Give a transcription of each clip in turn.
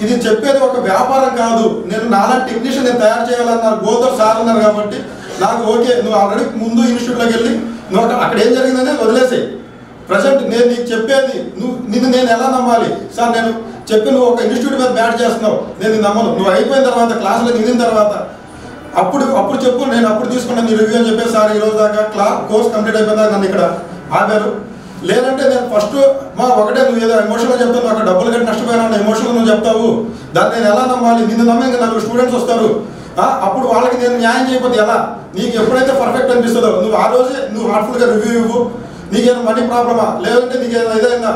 ఇది చెప్పేది ఒక వ్యాపారం కాదు నేను నాలాంటి టెక్నీషియన్ నేను తయారు చేయాలన్న గోల్తో సార్ అన్నారు కాబట్టి నాకు ఓకే నువ్వు ఆల్రెడీ ముందు ఇన్స్టిట్యూట్లోకి వెళ్ళి నువ్వు అక్కడ అక్కడ ఏం జరిగిందని వదిలేసాయి ప్రజెంట్ నేను నీకు చెప్పేది నువ్వు నిన్ను నేను ఎలా నమ్మాలి సార్ నేను చెప్పి నువ్వు ఒక ఇన్స్టిట్యూట్ మీద బ్యాట్ చేస్తున్నావు నేను నిన్ను నమ్మను నువ్వు అయిపోయిన తర్వాత క్లాసులో దిగిన తర్వాత అప్పుడు అప్పుడు చెప్పు నేను అప్పుడు తీసుకున్నాను నీ రివ్యూ అని చెప్పేసి సార్ ఈ రోజు దాకా క్లా కోర్స్ కంప్లీట్ అయిపోయిందా నన్ను ఇక్కడ ఆపారు లేదంటే నేను ఫస్ట్ మా ఒకటే నువ్వు ఏదో ఎమోషన్గా చెప్తావు నాకు డబ్బులు కట్టి నష్టపోయినా ఎమోషన్గా నువ్వు చెప్తావు దాన్ని నేను ఎలా నమ్మాలి నిన్ను నమ్మే ఇంకా నలుగురు స్టూడెంట్స్ వస్తారు ఆ, అప్పుడు వాళ్ళకి నేను న్యాయం చేయకపోతే ఎలా నీకు ఎప్పుడైతే పర్ఫెక్ట్ అనిపిస్తుందో నువ్వు ఆ రోజే నువ్వు హార్ట్ఫుల్గా రివ్యూ ఇవ్వు నీకేమైనా మనీ ప్రాబ్లమా లేదంటే నీకేమైనా ఇదైందా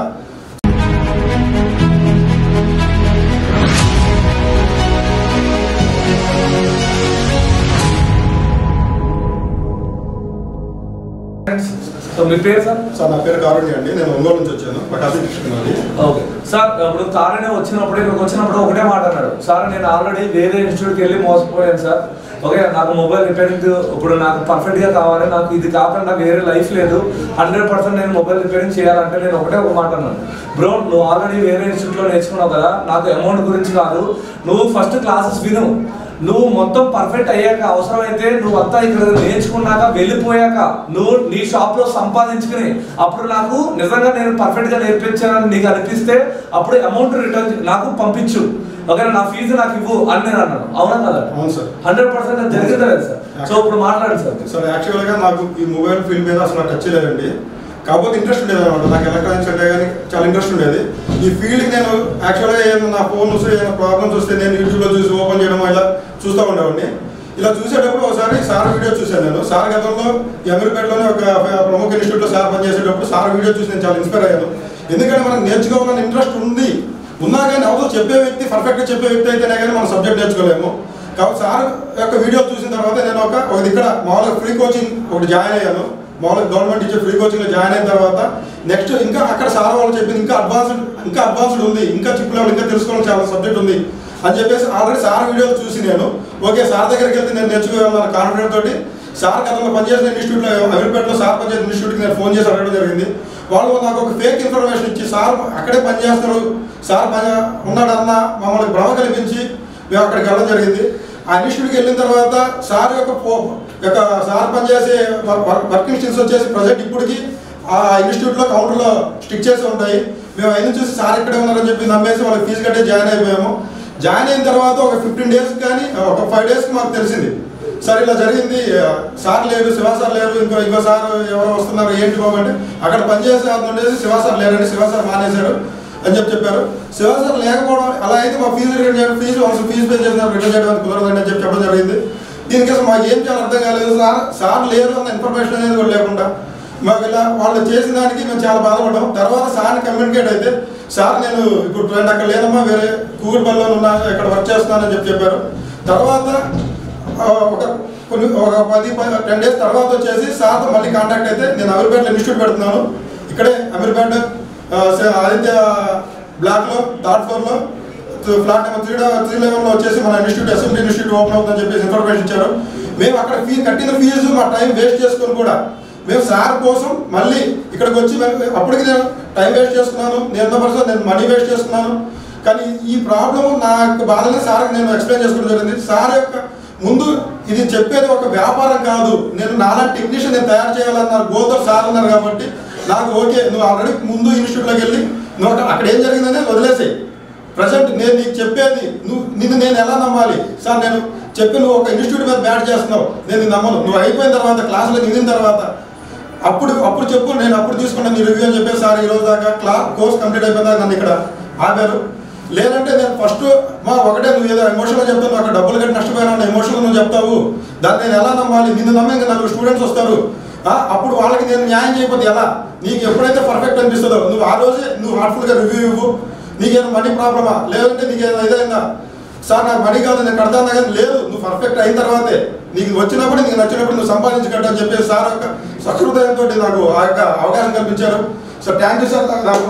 సో మీ పేరు సార్ సార్ నా పేరు కారుణ్య అండి నేను ఒంగోలు నుంచి వచ్చాను ప్రకాశం డిస్ట్రిక్ట్ నాది ఓకే సార్ ఇప్పుడు కారణం వచ్చినప్పుడు ఇక్కడికి వచ్చినప్పుడు ఒకటే మాట అన్నాడు సార్ నేను ఆల్రెడీ వేరే ఇన్స్టిట్యూట్కి వెళ్ళి మోసపోయాను సార్ ఓకే నాకు మొబైల్ రిపేరింగ్ ఇప్పుడు నాకు పర్ఫెక్ట్ గా కావాలి నాకు ఇది కాకుండా వేరే లైఫ్ లేదు హండ్రెడ్ పర్సెంట్ నేను మొబైల్ రిపేరింగ్ చేయాలంటే నేను ఒకటే ఒక మాట అన్నాను బ్రో నువ్వు ఆల్రెడీ వేరే ఇన్స్టిట్యూట్లో నేర్చుకున్నావు కదా నాకు అమౌంట్ గురించి కాదు నువ్వు ఫస్ట్ క్లాసెస్ విను నువ్వు మొత్తం పర్ఫెక్ట్ అయ్యాక అవసరమైతే నువ్వు అంతా ఇక్కడ నేర్చుకున్నాక వెళ్ళిపోయాక నువ్వు నీ షాప్ లో సంపాదించుకుని అప్పుడు నాకు నిజంగా నేను పర్ఫెక్ట్ గా నేర్పించానని నీకు అనిపిస్తే అప్పుడు అమౌంట్ రిటర్న్ నాకు పంపించు ఓకేనా నా ఫీజు నాకు ఇవ్వు అని నేను అన్నాను అవునా కదా అవును సార్ హండ్రెడ్ పర్సెంట్ జరిగింది లేదు సార్ సో ఇప్పుడు మాట్లాడండి సార్ సార్ యాక్చువల్గా నాకు ఈ మొబైల్ ఫీల్డ్ మీద అసలు టచ్ లేదండి కాకపోతే ఇంట్రెస్ట్ ఉండేది అనమాట నాకు ఎలక్ట్రానిక్స్ అంటే కానీ చాలా ఇంట్రెస్ట్ ఉండేది ఈ ఫీల్డ్కి నేను యాక్చువల్గా ఏదైనా నా ఫోన్ వస్తే ఏదైనా ప్రాబ్లమ్స్ వస్తే నేను యూట్యూబ్లో చూసి ఓపెన్ చేయడం ఇలా చూస్తూ ఉండేవాడిని ఇలా చూసేటప్పుడు ఒకసారి సార్ వీడియో చూశాను నేను సార్ గతంలో అమీర్పేటలోనే ఒక ప్రముఖ ఇన్స్టిట్యూట్లో సార్ పనిచేసేటప్పుడు సార్ వీడియో చూసి నేను చాలా ఇన్స్పైర్ అయ్యాను ఎందుకంటే మనకు నేర్చుకోవాలని ఇంట్రెస్ట్ ఉంది ఉన్నా కానీ అవతల చెప్పే వ్యక్తి పర్ఫెక్ట్గా చెప్పే వ్యక్తి అయితేనే కానీ మనం సబ్జెక్ట్ నేర్చుకోలేము కాబట్టి సార్ యొక్క వీడియో చూసిన తర్వాత నేను ఒక ఒక ఇక్కడ మామూలుగా ఫ్రీ కోచింగ్ ఒకటి జాయిన్ అయ్యాను మామూలుగా గవర్నమెంట్ ఇచ్చే ఫ్రీ కోచింగ్లో జాయిన్ అయిన తర్వాత నెక్స్ట్ ఇంకా అక్కడ సార్ వాళ్ళు చెప్పింది ఇంకా అడ్వాన్స్డ్ ఇంకా అడ్వాన్స్డ్ ఉంది ఇంకా చిప్ లెవెల్ ఇంకా తెలుసుకోవడం చాలా సబ్జెక్ట్ ఉంది అని చెప్పేసి ఆల్రెడీ సార్ వీడియోలు చూసి నేను ఓకే సార్ దగ్గరికి వెళ్తే నేను నేర్చుకోగలను కాన్ఫిడెంట్ తోటి సార్ గతంలో పనిచేసిన ఇన్స్టిట్యూట్లో అమీర్పేటలో సార్ పనిచేసిన ఇన్స్టిట్యూట్కి నేను ఫోన్ చేసి అడగడం జరిగింది వాళ్ళు నాకు ఒక ఫేక్ ఇన్ఫర్మేషన్ ఇచ్చి సార్ అక్కడే పనిచేస్తారు సార్ పని ఉన్నాడన్న మమ్మల్ని భ్రమ కల్పించి మేము అక్కడికి వెళ్ళడం జరిగింది ఆ ఇన్స్టిట్యూట్కి వెళ్ళిన తర్వాత సార్ యొక్క ఫో- యొక్క సార్ పనిచేసే వర్క్ ఇన్స్టిట్యూట్స్ వచ్చేసి ప్రజెంట్ ఇప్పటికి ఆ ఇన్స్టిట్యూట్లో కౌంటర్లో స్టిక్ చేసి ఉంటాయి మేము అయిన చూసి సార్ ఇక్కడే ఉన్నారని చెప్పి నమ్మేసి వాళ్ళకి ఫీజు కట్టే జాయిన్ అయిపోయాము జాయిన్ అయిన తర్వాత ఒక ఫిఫ్టీన్ డేస్ కానీ ఒక ఫైవ్ డేస్కి మాకు తెలిసింది సార్ ఇలా జరిగింది ఆ, సార్ లేరు శివ సార్ లేరు ఇంకో ఇంకో సార్ ఎవరో వస్తున్నారు ఏంటి బాబు అంటే అక్కడ పనిచేసే అతను ఉండేసి శివ సార్ లేరండి శివ సార్ మానేశారు అని చెప్పి చెప్పారు శివ సార్ లేకపోవడం అలా అయితే మా ఫీజు రిటర్న్ చేయడం ఫీజు అవసరం ఫీజు పే చేసిన రిటర్న్ చేయడానికి కుదరదండి అని చెప్పి చెప్పడం జరిగింది దీనికి అసలు మాకు ఏం చేయాలో అర్థం కాలేదు సార్ సార్ లేరు అన్న ఇన్ఫర్మేషన్ అనేది కూడా లేకుండా మాకు ఇలా వాళ్ళు చేసిన దానికి మేము చాలా బాధపడ్డాం తర్వాత సార్ని కమ్యూనికేట్ అయితే సార్ నేను ఇప్పుడు ట్రెండ్ అక్కడ లేదమ్మా వేరే కూగుడుపల్లిలో ఉన్నా ఇక్కడ వర్క్ చేస్తున్నానని చెప్పి చెప్పారు తర్వాత ఆ, ఒక కొన్ని ఒక పది టెన్ డేస్ తర్వాత వచ్చేసి సార్తో మళ్ళీ కాంటాక్ట్ అయితే నేను అమీర్పేటలో ఇన్స్టిట్యూట్ పెడుతున్నాను ఇక్కడే అమీర్పేట ఆ, సే- ఆదిత్య బ్లాక్లో థర్డ్ ఫ్లోర్లో ఫ్లాట్ నెంబర్ త్రీ త్రీ లెవెన్లో వచ్చేసి మన ఇన్స్టిట్యూట్ అసెంబ్లీ ఇన్స్టిట్యూట్ ఓపెన్ అవుతుందని చెప్పేసి ఇన్ఫర్మేషన్ ఇచ్చారు మేము అక్కడ ఫీ కట్టిన ఫీజు మా టైం వేస్ట్ చేసుకొని కూడా మేము సార్ కోసం మళ్ళీ ఇక్కడికి వచ్చి మేము- అప్పటికి నేను టైం వేస్ట్ చేసుకున్నాను నేను పర్సన్ నేను మనీ వేస్ట్ చేసుకున్నాను కానీ ఈ ప్రాబ్లమ్ నా యొక్క బాధని సార్కి నేను ఎక్స్ప్లెయిన్ చేసుకోవడం జరిగింది సార్ యొక్క ముందు ఇది చెప్పేది ఒక వ్యాపారం కాదు నేను నాలాంటి టెక్నీషియన్ నేను తయారు చేయాలన్నారు గోల్తో సార్ అన్నారు కాబట్టి నాకు ఓకే నువ్వు ఆల్రెడీ ముందు ఇన్స్టిట్యూట్లోకి వెళ్ళి నువ్వు అక్కడ అక్కడ ఏం జరిగిందని వదిలేసాయి ప్రజెంట్ నేను నీకు చెప్పేది నువ్వు నిన్ను నేను ఎలా నమ్మాలి సార్ నేను చెప్పి నువ్వు ఒక ఇన్స్టిట్యూట్ మీద బ్యాట్ చేస్తున్నావు నేను నిన్ను నమ్మను నువ్వు అయిపోయిన తర్వాత క్లాసులో దిగిన తర్వాత అప్పుడు అప్పుడు చెప్పు నేను అప్పుడు తీసుకున్నాను నీ రివ్యూ అని చెప్పేసి సార్ ఈ రోజు దాకా క్లా కోర్స్ కంప్లీట్ అయిపోయిందా నన్ను ఇక్కడ ఆపారు లేదంటే నేను ఫస్ట్ మా ఒకటే నువ్వు ఏదో ఎమోషన్గా చెప్తావు నువ్వు అక్కడ డబ్బులు కట్టి నష్టపోయినా ఎమోషన్గా నువ్వు చెప్తావు దాన్ని నేను ఎలా నమ్మాలి నిన్ను నమ్మే ఇంకా నలుగురు స్టూడెంట్స్ వస్తారు ఆ, అప్పుడు వాళ్ళకి నేను న్యాయం చేయకపోతే ఎలా నీకు ఎప్పుడైతే పర్ఫెక్ట్ అనిపిస్తుందో నువ్వు ఆ రోజే నువ్వు హార్ట్ఫుల్గా రివ్యూ ఇవ్వు నీకేమైనా మనీ ప్రాబ్లమా లేదంటే నీకేమైనా ఇదైందా సార్ నాకు మనీ కాదు నేను కడతాను కానీ లేదు నువ్వు పర్ఫెక్ట్ అయిన తర్వాతే నీకు వచ్చినప్పుడు నీకు నచ్చినప్పుడు నువ్వు సంపాదించగట్టు అని చెప్పేసి సార్ యొక్క సహృదయంతో నాకు ఆ యొక్క అవకాశం కల్పించారు సో థ్యాంక్ యూ సార్ నాకు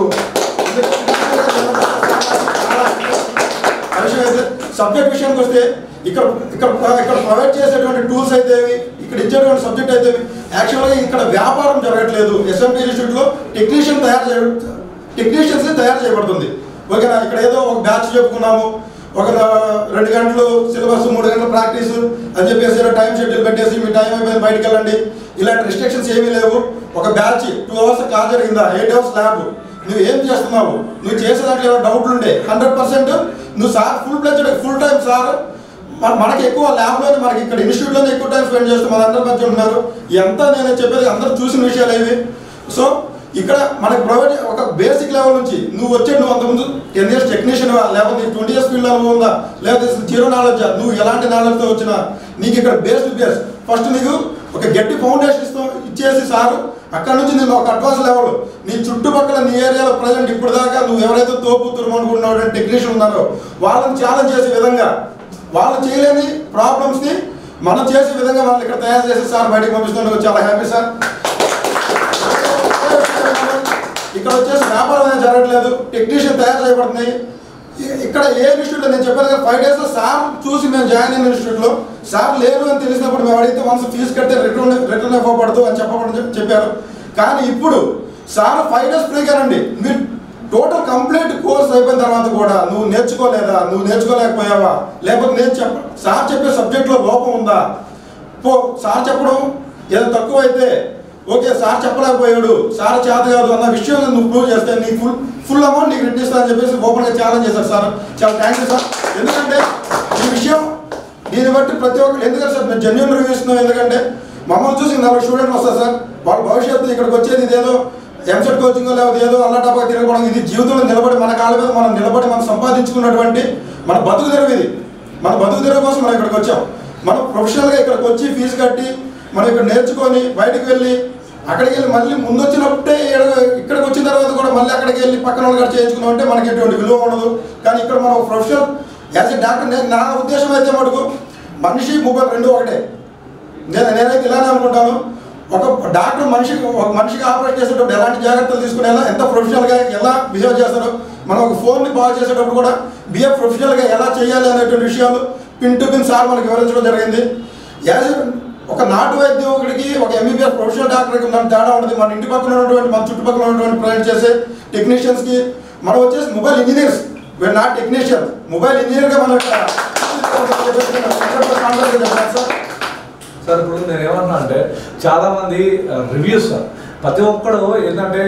ఆ విషయం అయితే సబ్జెక్ట్ విషయానికి వస్తే ఇక్కడ ఇక్కడ ఇక్కడ ప్రొవైడ్ చేసేటువంటి టూల్స్ అయితే ఇక్కడ ఇచ్చేటువంటి సబ్జెక్ట్ అయితే యాక్చువల్గా ఇక్కడ వ్యాపారం జరగట్లేదు ఎస్ఎంపీ ఇన్స్టిట్యూట్లో టెక్నీషియన్ తయారు చేయ టెక్నీషియన్స్ తయారు చేయబడుతుంది ఓకేనా ఇక్కడ ఏదో ఒక బ్యాచ్ చెప్పుకున్నాము ఒక రెండు గంటలు సిలబస్ మూడు గంటలు ప్రాక్టీస్ అని చెప్పేసి టైం షెడ్యూల్ పెట్టేసి మీ టైం అయిపోయింది బయటకు వెళ్ళండి ఇలాంటి రిస్ట్రిక్షన్స్ ఏమీ లేవు ఒక బ్యాచ్ టూ అవర్స్ క్లాస్ జరిగిందా ఎయిట్ అవర్స్ ల్యాబ్ నువ్వు ఏం చేస్తున్నావు నువ్వు చేసే దాంట్లో ఏమైనా డౌట్లు ఉండే హండ్రెడ్ పర్సెంట్ నువ్వు sir full pledged full time sir మన మనకి ఎక్కువ ల్యాబ్లోనే మనకి ఇక్కడ ఇన్స్టిట్యూట్లోనే ఎక్కువ టైం స్పెండ్ చేస్తాం మన అందరి మధ్య ఉంటున్నారు ఎంత నేను చెప్పేది అందరూ చూసిన విషయాలు ఇవి సో ఇక్కడ మనకి ప్రొవైడ్ ఒక బేసిక్ లెవెల్ నుంచి నువ్వు వచ్చే నువ్వు అంతకుముందు టెన్ ఇయర్స్ టెక్నీషియన్ లేకపోతే ట్వంటీ ఇయర్స్ ఫీల్డ్ అనుభవం ఉందా లేకపోతే జీరో నాలెడ్జ్ నువ్వు ఎలాంటి నాలెడ్జ్తో వచ్చినా నీకు ఇక్కడ బేస్ టు బేస్ ఫస్ట్ నీకు ఒక గట్టి ఫౌండేషన్ ఇస్తాం ఇచ్చేసి సార్ అక్కడ నుంచి నేను ఒక అడ్వాన్స్ లెవెల్ నీ చుట్టుపక్కల నీ ఏరియాలో ప్రజెంట్ ఇప్పుడు దాకా నువ్వు ఎవరైతే తోపు తురుమనుకుంటున్నావు టెక్నీషియన్ ఉన్నారో వాళ్ళని ఛాలెంజ్ చేసే విధంగా వాళ్ళు చేయలేని ప్రాబ్లమ్స్ ని మనం చేసే విధంగా వాళ్ళు ఇక్కడ తయారు చేసి సార్ బయటకు పంపిస్తున్నందుకు చాలా హ్యాపీ సార్ ఇక్కడ వచ్చేసి వ్యాపారం అనేది జరగట్లేదు టెక్నీషియన్ తయారు చేయబడుతున్నాయి ఇ- ఇక్కడ ఏ ఇన్స్టిట్యూట్లో నేను చెప్పాను కదా ఫైవ్ డేస్లో సార్ చూసి మేము జాయిన్ అయిన ఇన్స్టిట్యూట్లో సార్ లేరు అని తెలిసినప్పుడు మేము అడిగితే వన్స్ ఫీజు కడితే రిటర్న్ రిటర్న్ ఇవ్వబడదు అని చెప్పబడి చెప్- చెప్పారు కానీ ఇప్పుడు సార్ ఫైవ్ డేస్ ఫ్రీగానండి మీరు టోటల్ కంప్లీట్ కోర్స్ అయిపోయిన తర్వాత కూడా నువ్వు నేర్చుకోలేదా నువ్వు నేర్చుకోలేకపోయావా లేకపోతే నేను చెప్ప సార్ చెప్పే సబ్జెక్ట్లో లోపం ఉందా పో సార్ చెప్పడం ఏదో తక్కువ అయితే ఓకే సార్ చెప్పలేకపోయాడు సార్ చేత కాదు అన్న విషయం నువ్వు ప్రూవ్ చేస్తే నీకు ఫుల్ ఫుల్ అమౌంట్ నీకు రిటర్న్ ఇస్తా అని చెప్పేసి ఓపెన్గా ఛాలెంజ్ చేశారు సార్ చాలా థ్యాంక్ యూ సార్ ఎందుకంటే ఈ విషయం దీన్ని బట్టి ప్రతి ఒక్కరు ఎందుకంటే సార్ మేము జెన్యున్ రివ్యూ ఇస్తున్నాం ఎందుకంటే మమ్మల్ని చూసి నలుగురు స్టూడెంట్ వస్తారు సార్ వాళ్ళ భవిష్యత్తు ఇక్కడికి వచ్చేది ఇదేదో ఎంసెట్ కోచింగ్ లేకపోతే ఏదో అల్లటాపా తిరగడం ఇది జీవితంలో నిలబడి మన కాళ్ళ మీద మనం నిలబడి మనం సంపాదించుకున్నటువంటి మన బతుకు తెరువు ఇది మన బతుకు తెరువు కోసం మనం ఇక్కడికి వచ్చాం మనం ప్రొఫెషనల్గా ఇక్కడికి వచ్చి ఫీజు కట్టి మనం ఇక్కడ నేర్చుకొని బయటికి వెళ్ళి అక్కడికి వెళ్ళి మళ్ళీ ముందు వచ్చినప్పుడే ఈడ- ఇక్కడికి వచ్చిన తర్వాత కూడా మళ్ళీ అక్కడికి వెళ్ళి పక్కన వాళ్ళు కూడా చేయించుకున్నాం అంటే మనకి ఎటువంటి విలువ ఉండదు కానీ ఇక్కడ మనం ప్రొఫెషనల్ యాజ్ ఎ డాక్టర్ నేను నా ఉద్దేశం అయితే మటుకు మనిషి మొబైల్ రెండు ఒకటే నేను నేనైతే ఇలానే అనుకుంటాను ఒక డాక్టర్ మనిషికి ఒక మనిషికి ఆపరేట్ చేసేటప్పుడు ఎలాంటి జాగ్రత్తలు తీసుకునేలా ఎంత ప్రొఫెషనల్గా ఎలా బిహేవ్ చేస్తారో మనం ఒక ఫోన్ని బాగా చేసేటప్పుడు కూడా బిహేవ్ ప్రొఫెషనల్గా ఎలా చేయాలి అనేటువంటి విషయాలు పిన్ టు పిన్ సార్ మనకి వివరించడం జరిగింది యాజ్ ఒక నాటు వైద్యుడికి ఒక ఎంబీబీఎస్ ప్రొఫెషనల్ డాక్టర్కి ఉన్న తేడా ఉంటుంది మన ఇంటి పక్కన ఉన్నటువంటి మన చుట్టుపక్కల ఉన్నటువంటి ప్రొవైడ్ చేసే టెక్నీషియన్స్కి మనం వచ్చేసి mobile engineers we're not technician mobile ఇంజనీర్గా మనం ఇక్కడ సార్ సార్ ఇప్పుడు నేను ఏమన్నా అంటే చాలా మంది రివ్యూస్ సార్ ప్రతి ఒక్కడు ఏంటంటే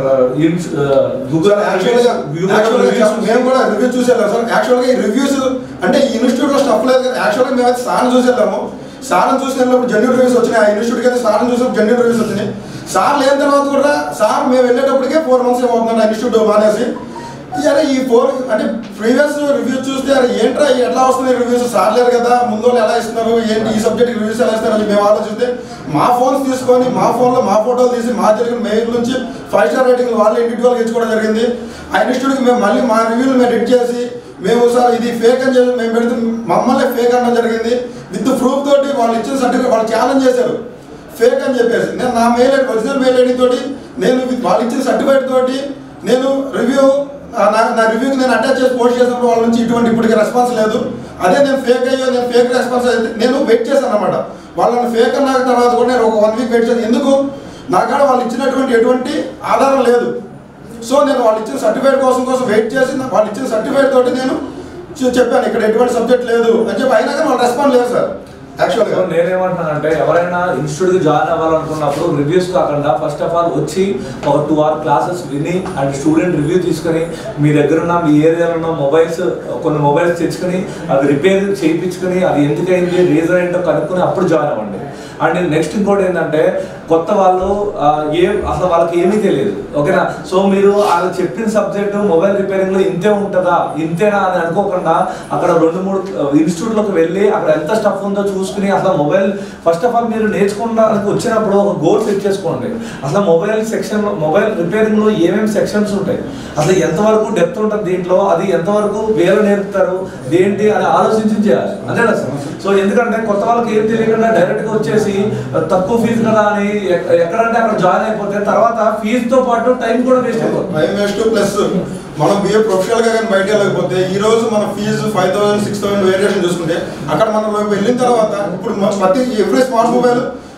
గూగుల్ యాక్చువల్గా యాక్చువల్గా మేము కూడా రివ్యూ చూసేళ్ళాం సార్ యాక్చువల్గా ఈ రివ్యూస్ అంటే ఈ ఇన్స్టిట్యూట్లో స్టఫ్ లేదు కదా యాక్చువల్గా మేము అయితే సార్ని చూసేళ్ళాము సార్ని చూసి వెళ్ళినప్పుడు జెన్యున్ రివ్యూస్ వచ్చినాయి ఆ ఇన్స్టిట్యూట్కి అయితే సార్ని చూసినప్పుడు జెన్యున్ రివ్యూస్ వచ్చినాయి సార్ లేని తర్వాత కూడా సార్ మేము వెళ్ళేటప్పటికే ఫోర్ మంత్స్ ఏమవుతుందండి ఆ ఇన్స్టిట్యూట్ మానేసి అరే ఈ ఫోర్ అంటే ప్రీవియస్ రివ్యూ చూస్తే అరే ఏంట్రా ఇవి ఎట్లా వస్తున్నాయి రివ్యూస్ సార్ లేరు కదా ముందు వాళ్ళు ఎలా ఇస్తున్నారు ఏంటి ఈ సబ్జెక్ట్ రివ్యూస్ ఎలా ఇస్తున్నారు అని మేము ఆలోచిస్తే మా ఫోన్స్ తీసుకొని మా ఫోన్లో మా ఫోటోలు తీసి మా జరిగిన మెయిల్ నుంచి ఫైవ్ స్టార్ రేటింగ్ వాళ్ళు ఇండివిజువల్గా ఇచ్చుకోవడం జరిగింది ఆ ఇన్స్టిట్యూట్కి మేము మళ్ళీ మా రివ్యూలు మేము ఎడిట్ చేసి మేము సార్ ఇది ఫేక్ అని చెప్పి మేము పెడితే మమ్మల్ని ఫేక్ అనడం జరిగింది విత్ ప్రూఫ్ తోటి వాళ్ళు ఇచ్చిన సర్టిఫికేట్ వాళ్ళు ఛాలెంజ్ చేశారు ఫేక్ అని చెప్పేసి నేను నా mail ID original mail ID తోటి నేను with వాళ్ళు ఇచ్చిన సర్టిఫికేట్ తోటి నేను రివ్యూ నా నా రివ్యూకి నేను అటాచ్ చేసి పోస్ట్ చేసినప్పుడు వాళ్ళ నుంచి ఇటువంటి ఇప్పటికి రెస్పాన్స్ లేదు అదే నేను ఫేక్ అయ్యో నేను ఫేక్ రెస్పాన్స్ అయితే నేను వెయిట్ చేశాను అనమాట వాళ్ళని ఫేక్ అన్న తర్వాత కూడా నేను ఒక వన్ వీక్ వెయిట్ చేశాను ఎందుకు నా కాడ వాళ్ళు ఇచ్చినటువంటి ఎటువంటి ఆధారం లేదు సో నేను వాళ్ళు ఇచ్చిన సర్టిఫికేట్ కోసం కోసం వెయిట్ చేసి నా- వాళ్ళు ఇచ్చిన సర్టిఫికేట్ తోటి నేను చూ- చెప్పాను ఇక్కడ ఎటువంటి సబ్జెక్ట్ లేదు అని చెప్పి అయినా కానీ వాళ్ళు రెస్పాండ్ లేదు సార్ యాక్చువల్గా సో నేనేమంటున్నానంటే ఎవరైనా ఇన్స్టిట్యూట్ కి జాయిన్ అవ్వాలనుకున్నప్పుడు రివ్యూస్ కాకుండా ఫస్ట్ ఆఫ్ ఆల్ వచ్చి ఒక టూ అవర్ క్లాసెస్ విని అండ్ స్టూడెంట్ రివ్యూ తీసుకొని మీ దగ్గర ఉన్న మీ ఏరియాలో ఉన్న మొబైల్స్ కొన్ని మొబైల్స్ తెచ్చుకొని అది రిపేర్ చేయించుకొని అది ఎందుకైంది రీజన్ ఏంటో కనుక్కొని అప్పుడు జాయిన్ అవ్వండి అండ్ నెక్స్ట్ ఇంకోటి ఏంటంటే కొత్త వాళ్ళు ఆ, ఏ అసలు వాళ్ళకి ఏమీ తెలియదు ఓకేనా సో మీరు వాళ్ళు చెప్పిన సబ్జెక్టు మొబైల్ రిపేరింగ్ లో ఇంతే ఉంటుందా ఇంతేనా అని అనుకోకుండా అక్కడ రెండు మూడు ఇన్స్టిట్యూట్ లోకి వెళ్ళి అక్కడ ఎంత స్టఫ్ ఉందో చూసుకుని అసలు మొబైల్ ఫస్ట్ ఆఫ్ ఆల్ మీరు నేర్చుకోవడానికి వచ్చినప్పుడు ఒక గోల్ సెట్ చేసుకోండి అసలు మొబైల్ సెక్షన్ మొబైల్ రిపేరింగ్ లో ఏమేమి సెక్షన్స్ ఉంటాయి అసలు ఎంతవరకు డెప్త్ ఉంటుంది దీంట్లో అది ఎంతవరకు వేలు నేర్పుతారు దేంటి అని ఆలోచించి చేయాలి అంతేనా సార్ సో ఎందుకంటే కొత్త వాళ్ళకి ఏం తెలియకుండా డైరెక్ట్ గా వచ్చేసి తక్కువ ఫీజు కదా అని ఎక్- ఎక్కడంటే అక్కడ జాయిన్ అయిపోతే తర్వాత ఫీజుతో పాటు టైం కూడా వేస్ట్ అయిపోతుంది టైం వేస్ట్ ప్లస్ మనం బిఏ ప్రొఫెషనల్ గా కానీ బయట వెళ్ళకపోతే ఈ రోజు మన fees five thousand six thousand variation చూసుకుంటే అక్కడ మనం వెళ్ళిన తర్వాత ఇప్పుడు మన ప్రతి ఎవ్రీ స్మార్ట్ మొబైల్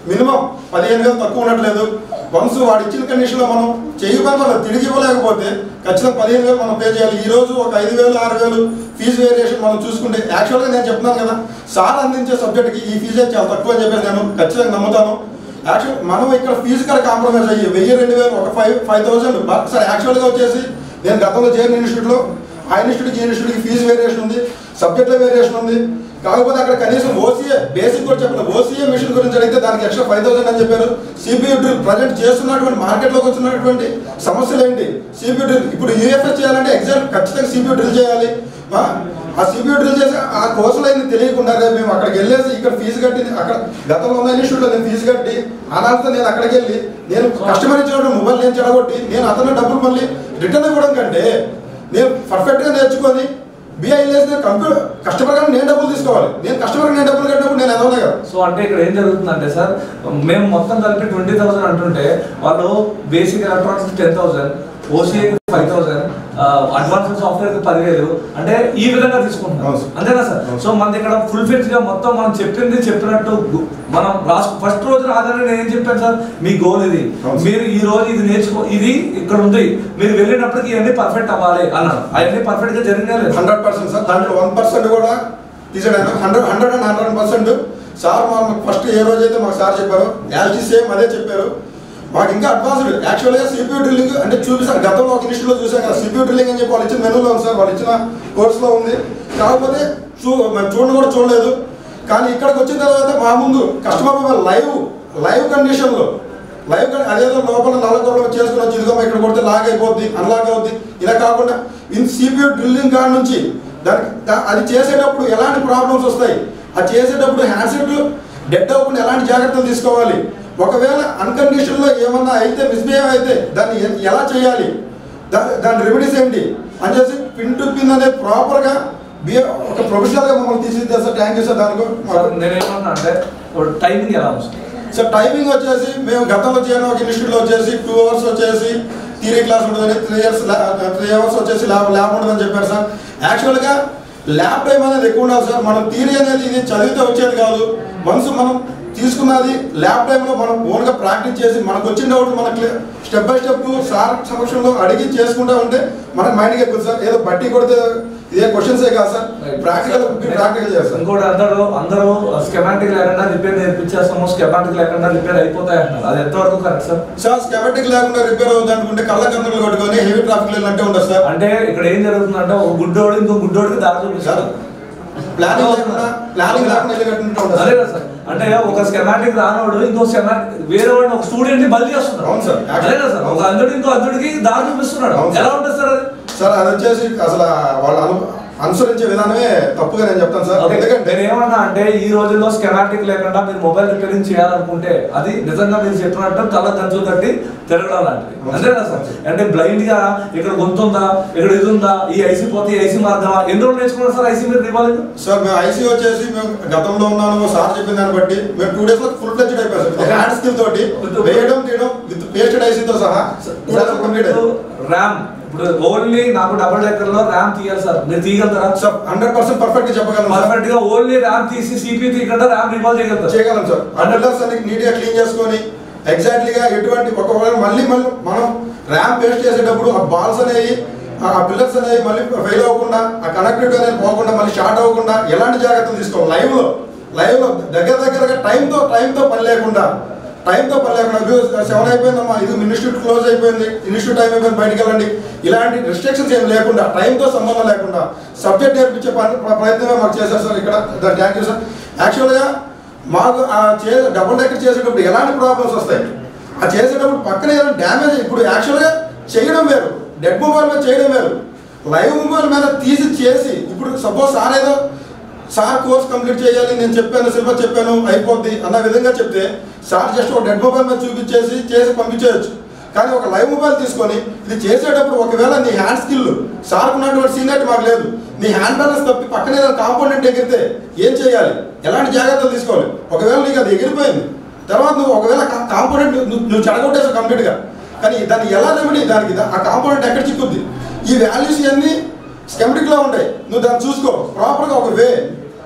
మినిమం పదిహేను వేలు తక్కువ ఉండట్లేదు వన్స్ వాడు ఇచ్చిన కండిషన్లో మనం చేయకపోతే మనం తిరిగి ఇవ్వలేకపోతే ఖచ్చితంగా పదిహేను వేలు మనం పే చేయాలి ఈ రోజు ఒక ఐదు వేలు ఆరు వేలు ఫీజు వేరియేషన్ మనం చూసుకుంటే యాక్చువల్గా నేను చెప్తున్నాను కదా సార్ అందించే సబ్జెక్ట్కి ఈ ఫీజే చాలా తక్కువ అని చెప్పేసి నేను ఖచ్చితంగా నమ్ముతాను యాక్చువల్ మనం ఇక్కడ ఫీజు కూడా కాంప్రమైజ్ అయ్యి వెయ్యి రెండు వేలు ఒక ఫైవ్ ఫైవ్ థౌసండ్ సార్ యాక్చువల్గా వచ్చేసి నేను గతంలో చేరిన ఇన్స్టిట్యూట్లో ఆ ఇన్స్టిట్యూట్కి ఈ ఇన్స్టిట్యూట్కి ఫీజు వేరియేషన్ ఉంది సబ్జెక్ట్లో వేరియేషన్ ఉంది కాకపోతే అక్కడ కనీసం ఓసీఏ బేసిక్ కూడా చెప్పలేదు ఓసీఏ మిషన్ గురించి అడిగితే దానికి ఎక్స్ట్రా ఫైవ్ థౌసండ్ అని చెప్పారు సిపియూ డ్రిల్ ప్రజెంట్ చేస్తున్నటువంటి మార్కెట్లోకి వచ్చినటువంటి సమస్యలు ఏంటి సిపియూ డ్రిల్ ఇప్పుడు యూఎఫ్ఎస్ చేయాలంటే ఎగ్జామ్ ఖచ్చితంగా సిపియూ డ్రిల్ చేయాలి ఆ, ఆ సిపియూ డ్రిల్ చేసి ఆ కోర్సులు అయింది తెలియకుండా రేపు మేము అక్కడికి వెళ్ళేసి ఇక్కడ ఫీజు కట్టి అక్కడ గతంలో ఉన్న ఇన్స్టిట్యూట్లో నేను ఫీజు కట్టి అనాథతో నేను అక్కడికి వెళ్ళి నేను కస్టమర్ ఇచ్చినప్పుడు మొబైల్ నేను చెడగొట్టి నేను అతను డబ్బులు మళ్ళీ రిటర్న్ ఇవ్వడం కంటే నేను పర్ఫెక్ట్గా నేర్చుకొని బిఐ నేను కంప్యూటర్ కస్టమర్ కానీ నేను డబ్బులు తీసుకోవాలి నేను కస్టమర్ నేను డబ్బులు కట్టినప్పుడు నేను ఎదవనే కదా సో అంటే ఇక్కడ ఏం జరుగుతుందంటే సార్ మేము మొత్తం కలిపి ట్వంటీ థౌసండ్ అంటుంటే వాళ్ళు basic electronics ten thousand OCA five thousand advanced software పదివేలు అంటే ఈ విధంగా తీసుకుంటున్నాం అవును సార్. అంతేనా సార్ అవును సో మన ఇక్కడ ఫుల్ ఫిట్ గా మొత్తం మనం చెప్పింది చెప్పినట్టు గు- మనం రాసు ఫస్ట్ రోజు రాగానే నేను ఏం చెప్పాను సార్ మీ గోల్ ఇది అవును సార్. మీరు ఈ రోజు ఇది నేర్చుకో ఇది ఇక్కడ ఉంది మీరు వెళ్ళినప్పటికీ ఇవన్నీ పర్ఫెక్ట్ అవ్వాలి అన్నారు అవన్నీ పర్ఫెక్ట్ గా జరిగినా లేదు హండ్రెడ్ పర్సెంట్ సార్ దాంట్లో వన్ పర్సెంట్ కూడా తీసాడు hundred hundred and hundred percent sir మాకు ఫస్ట్ ఏ రోజు అయితే మాకు సార్ చెప్పారు యాజ్టీ సేమ్ అదే చెప్పారు మాకు ఇంకా అడ్వాన్స్డ్ యాక్చువల్గా సిపియూ డ్రిల్లింగ్ అంటే చూపిస్తాను గతంలో ఒక ఇన్స్టిట్యూట్లో చూసాం కదా సిపియూ డ్రిల్లింగ్ అని చెప్పి వాళ్ళు ఇచ్చిన మెనూలో ఉంది సార్ వాళ్ళు ఇచ్చిన కోర్సులో ఉంది కాకపోతే చూ మేము చూడడం కూడా చూడలేదు కానీ ఇక్కడికి వచ్చిన తర్వాత మా ముందు కస్టమర్ మొబైల్ లైవ్ లైవ్ కండిషన్లో లైవ్ కానీ అదేదో లోపల నల్లగొరలు చేసుకుని వచ్చి ఇదిగో ఇక్కడ కొడితే లాగ్ అయిపోద్ది అన్లాగ్ అవుద్ది ఇలా కాకుండా ఇన్ సిపియూ డ్రిల్లింగ్ కాడ నుంచి దానికి దా- అది చేసేటప్పుడు ఎలాంటి ప్రాబ్లమ్స్ వస్తాయి అది చేసేటప్పుడు హ్యాండ్సెట్ డెడ్ అవ్వకుండా ఎలాంటి జాగ్రత్తలు తీసుకోవాలి ఒకవేళ అన్కండిషన్లో ఏమన్నా అయితే మిస్బిహేవ్ అయితే దాన్ని ఎ- ఎలా చేయాలి దా- దాని రెమెడీస్ ఏంటి అని చెప్పి పిన్ టు పిన్ అనేది ప్రాపర్గా బిహే ఒక ప్రొఫెషనల్గా మమ్మల్ని తీసిద్దా సార్ థ్యాంక్ యూ సార్ దానికి సార్ నేనేమన్నా అంటే టైమింగ్ ఎలా ఉంది సార్? సార్ టైమింగ్ వచ్చేసి మేము గతంలో చేయడం ఒక ఇన్స్టిట్యూట్లో వచ్చేసి టూ అవర్స్ వచ్చేసి థియరీ క్లాస్ ఉంటుందని త్రీ ఇయర్స్ త్రీ అవర్స్ వచ్చేసి ల్యాబ్ ల్యాబ్ ఉంటుందని చెప్పారు సార్ యాక్చువల్గా ల్యాబ్ టైం అనేది ఎక్కువ ఉండాలి సార్ మనం థియరీ అనేది ఇది చదివితే వచ్చేది కాదు వన్స్ మనం తీసుకున్నది ల్యాబ్ టైంలో మనం ఓన్గా ప్రాక్టీస్ చేసి మనకు వచ్చిన డౌట్ మనకి స్టెప్ బై స్టెప్ సార్ సమక్షంలో అడిగి చేసుకుంటా ఉంటే మనకి మైండ్కి ఎక్కువ సార్ ఏదో బట్టి కొడితే ఇదే క్వశ్చన్సే కాదు సార్ ప్రాక్టికల్ ప్రాక్టికల్ చేస్తారు ఇంకోటి అందరూ అందరూ స్కెమాటిక్ లేకుండా రిపేర్ నేర్పించేస్తాము స్కెమాటిక్ లేకుండా రిపేర్ అయిపోతాయి అంటున్నారు అది ఎంతవరకు కరెక్ట్ సార్ సార్ స్కెమెటిక్ లేకుండా రిపేర్ అవుతుంది అనుకుంటే కళ్ళ కందులు కొట్టుకొని హెవీ ట్రాఫిక్ వెళ్ళినట్టే ఉండదు సార్ అంటే ఇక్కడ ఏం జరుగుతుందంటే ఒక గుడ్డోడు ఇంకో గుడ్డోడికి దారి చూపిస్తారు ప్లానింగ్ లేకుండా ప్లానింగ్ లేకుండా ఇల్లు కట్టినట్టు ఉండదు అదే సార్ కదా సార్ అంటే ఒక స్కెమాటిక్ రానోడు ఇంకో స్కెమాటిక్ వేరే వాడిని ఒక స్టూడెంట్ ని బలి చేస్తున్నాడు అవును సార్. అదే కదా సార్ ఒక అంధుడు ఇంకో అంధుడికి దారి చూపిస్తున్నాడు అవును సార్. ఎలా ఉంటుంది సార్ అది సార్ అది వచ్చేసి అసలు వాళ్ళు అను అనుసరించే విధానమే తప్పుగా నేను చెప్తాను సార్ ఓకే. ఎందుకంటే నేను ఏమన్నా అంటే ఈ రోజుల్లో స్కెమాటిక్ లేకుండా మీరు మొబైల్ రిపేరింగ్ చేయాలనుకుంటే అది నిజంగా మీరు చెప్పినట్టు కళ్ళ గంజులు కట్టి తిరగడం లాంటిది అవును అంతే కదా సార్ సార్. అంటే బ్లైండ్ గా ఇక్కడ గొంతు ఉందా ఇక్కడ ఇది ఉందా ఈ ఐసీ పోతే ఈ ఐసీ మార్గమా ఎన్ని రోజులు నేర్చుకున్నారు సార్ ఐసీ మీరు రివాల్వ్ సార్ మేము ఐసీ వచ్చేసి మేము గతంలో ఉన్నాను సార్ చెప్పిన దాన్ని బట్టి మేము టూ డేస్ లో ఫుల్ ఫ్లెడ్జ్డ్ అయిపోయాం సార్ హ్యాండ్ స్కిల్ తోటి With- వేయడం తీయడం విత్ పేస్టెడ్ ఐసీతో సహా two days లో complete అయిపోయింది. ర్యామ్ ఇప్పుడు ఓన్లీ నాకు డబుల్ డెక్కర్ లో ర్యామ్ తీయాలి సార్ మీరు తీయగలుగుతారా సార్ హండ్రెడ్ పర్సెంట్ పర్ఫెక్ట్ గా చెప్పగలను సార్ పర్ఫెక్ట్ గా ఓన్లీ ర్యామ్ తీసి సిపి తీయకుండా ర్యామ్ రివాల్వ్ చేయగలుగుతారు చేయగలం సార్ అండర్లర్స్ అన్ని నీట్ గా క్లీన్ చేసుకొని ఎగ్జాక్ట్లీగా ఎటువంటి ఒకవేళ మళ్ళీ మళ్ళీ మనం ర్యామ్ పేస్ట్ చేసేటప్పుడు ఆ బాల్స్ అనేవి ఆ పిల్లర్స్ అనేవి మళ్ళీ ఫెయిల్ అవ్వకుండా ఆ కనెక్టివిటీ అనేది పోకుండా మళ్ళీ షార్ట్ అవ్వకుండా ఎలాంటి జాగ్రత్తలు తీసుకోవాలి లైవ్ లో లైవ్ లో దగ్గర దగ్గరగా టైంతో టైంతో పని లేకుండా టైంతో పని లేకుండా సెవెన్ అయిపోయిందమ్మా ఇది ఇన్స్టిట్యూట్ క్లోజ్ అయిపోయింది ఇన్స్టిట్యూట్ టైం అయిపోయింది బయటికి వెళ్ళండి ఇలాంటి రెస్ట్రిక్షన్స్ ఏం లేకుండా టైంతో సంబంధం లేకుండా సబ్జెక్ట్ నేర్పించే పని ప్ర- ప్రయత్నమే మాకు చేశారు సార్ ఇక్కడ థ్యాంక్ యూ సార్ యాక్చువల్గా మాకు ఆ చే డబుల్ డెక్కర్ చేసేటప్పుడు ఎలాంటి ప్రాబ్లమ్స్ వస్తాయి ఆ చేసేటప్పుడు పక్కన ఏదైనా డ్యామేజ్ ఇప్పుడు యాక్చువల్గా చేయడం వేరు డెడ్ మొబైల్ మీద చేయడం వేరు లైవ్ మొబైల్ మీద తీసి చేసి ఇప్పుడు సపోజ్ సార్ ఏదో సార్ కోర్స్ కంప్లీట్ చేయాలి నేను చెప్పాను సిలబస్ చెప్పాను అయిపోద్ది అన్న విధంగా చెప్తే సార్ జస్ట్ ఒక డెడ్ మొబైల్ మీద చూపించేసి చేసి పంపించేయచ్చు కానీ ఒక లైవ్ మొబైల్ తీసుకొని ఇది చేసేటప్పుడు ఒకవేళ నీ హ్యాండ్ స్కిల్ సార్ ఉన్నటువంటి సీనియర్ మాకు లేదు నీ హ్యాండ్ బ్యాలెన్స్ తప్పి పక్కన ఏదైనా కాంపోనెంట్ ఎగిరితే ఏం చేయాలి ఎలాంటి జాగ్రత్తలు తీసుకోవాలి ఒకవేళ నీకు అది ఎగిరిపోయింది తర్వాత నువ్వు ఒకవేళ కాంపోనెంట్ నువ్వు నువ్వు చెడగొట్టేసావు కంప్లీట్గా కానీ దాన్ని ఎలా రెమెడీ దానికి దా- ఆ కాంపోనెంట్ ఎక్కడ చిక్కుద్ది ఈ వాల్యూస్ ఇవన్నీ స్కెమెటిక్లో ఉంటాయి నువ్వు దాన్ని చూసుకో ప్రాపర్గా ఒక వే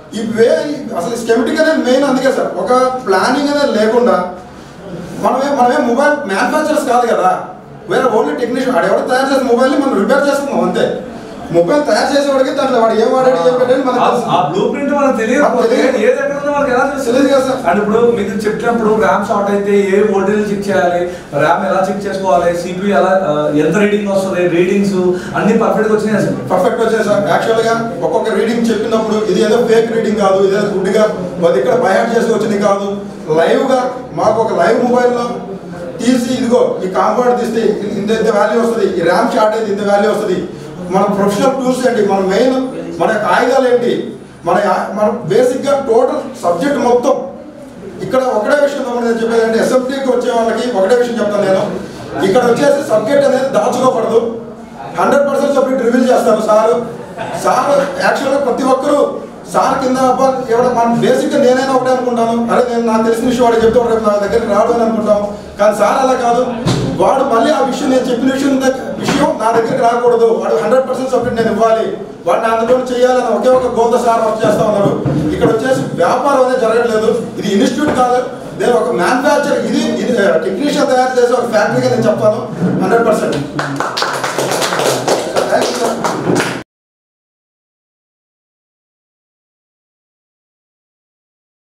ఈ వే అసలు స్కెమిటిక్ అనేది మెయిన్ అందుకే సార్ ఒక ప్లానింగ్ అనేది లేకుండా మనమే మనమే మొబైల్ మ్యానుఫ్యాక్చరర్స్ కాదు కదా వేరే ఓన్లీ టెక్నీషియన్ వాడు ఎవరు తయారు చేసిన మొబైల్ని మనం రిపేర్ చేస్తున్నాం అంతే మొబైల్ తయారు చేసేవాడికి దాంట్లో వాడు ఏం వాడాడు ఏం పెట్టాడు మనకు ఆ- తెలుసు. ఆ బ్లూ ప్రింట్ మనకు తెలియకపోతే మనకు తెలియదు. ఏది ఎక్కడ ఉందో మనకి ఎలా తెలియదు తెలుస్తుంది కదా సార్. అండ్ ఇప్పుడు మీకు చెప్పినప్పుడు ర్యామ్ షార్ట్ అయితే ఏ వోల్టేజ్ చెక్ చేయాలి ర్యామ్ ఎలా చెక్ చేసుకోవాలి సిపియు ఎలా ఆ, ఎంత రీడింగ్ వస్తుంది రీడింగ్స్ అన్ని పర్ఫెక్ట్ గా వచ్చినాయి అసలు పర్ఫెక్ట్ వచ్చేది సార్ యాక్చువల్గా ఒక్కొక్క రీడింగ్ చెప్పినప్పుడు ఇది ఏదో ఫేక్ రీడింగ్ కాదు ఇదేదో గుడ్డిగా అది ఇక్కడ బయాట్ చేసి వచ్చింది కాదు లైవ్గా మాకు ఒక లైవ్ మొబైల్లో తీసి ఇదిగో ఈ కాంపౌండ్ తీస్తే ఇంత ఇంత వాల్యూ వస్తుంది ఈ ర్యామ్ షార్ట్ అయితే ఇంత వాల్యూ వస్తుంది మన ప్రొఫెషనల్ టూల్స్ ఏంటి మన మెయిన్ మన యొక్క ఆయుధాలు ఏంటి మన యా- మన బేసిక్గా టోటల్ సబ్జెక్ట్ మొత్తం ఇక్కడ ఒకటే విషయం తమ్ముడు నేను చెప్పేది అంటే ఎస్ఎఫ్టీకి వచ్చే వాళ్ళకి ఒకటే విషయం చెప్తాను నేను ఇక్కడ వచ్చేసి సబ్జెక్ట్ అనేది దాచుకోకూడదు హండ్రెడ్ పర్సెంట్ సబ్జెక్ట్ రివీల్ చేస్తారు సార్ సార్ యాక్చువల్గా ప్రతి ఒక్కరూ సార్ కింద అబ్బా ఎవడ మనం బేసిక్గా నేనైనా ఒకటే అనుకుంటాను అరే నేను నాకు తెలిసిన విషయం వాడు చెప్తే రేపు నా దగ్గరికి రాడు అని అనుకుంటాం కానీ సార్ అలా కాదు వాడు మళ్ళీ ఆ విషయం నేను చెప్పిన విషయం దగ్గ- విషయం నా దగ్గరికి రాకూడదు వాడు హండ్రెడ్ పర్సెంట్ సబ్జెక్ట్ నేను ఇవ్వాలి వాడిని అందులో చేయాలని ఒకే ఒక గోల్తో సార్ వర్క్ చేస్తా ఉన్నారు ఇక్కడ వచ్చేసి వ్యాపారం అనేది జరగట్లేదు ఇది ఇన్స్టిట్యూట్ కాదు నేను ఒక మ్యానుఫ్యాక్చర్ ఇది ఇది టెక్నీషియన్ తయారు చేసే ఒక ఫ్యాక్టరీగా నేను చెప్తాను హండ్రెడ్ పర్సెంట్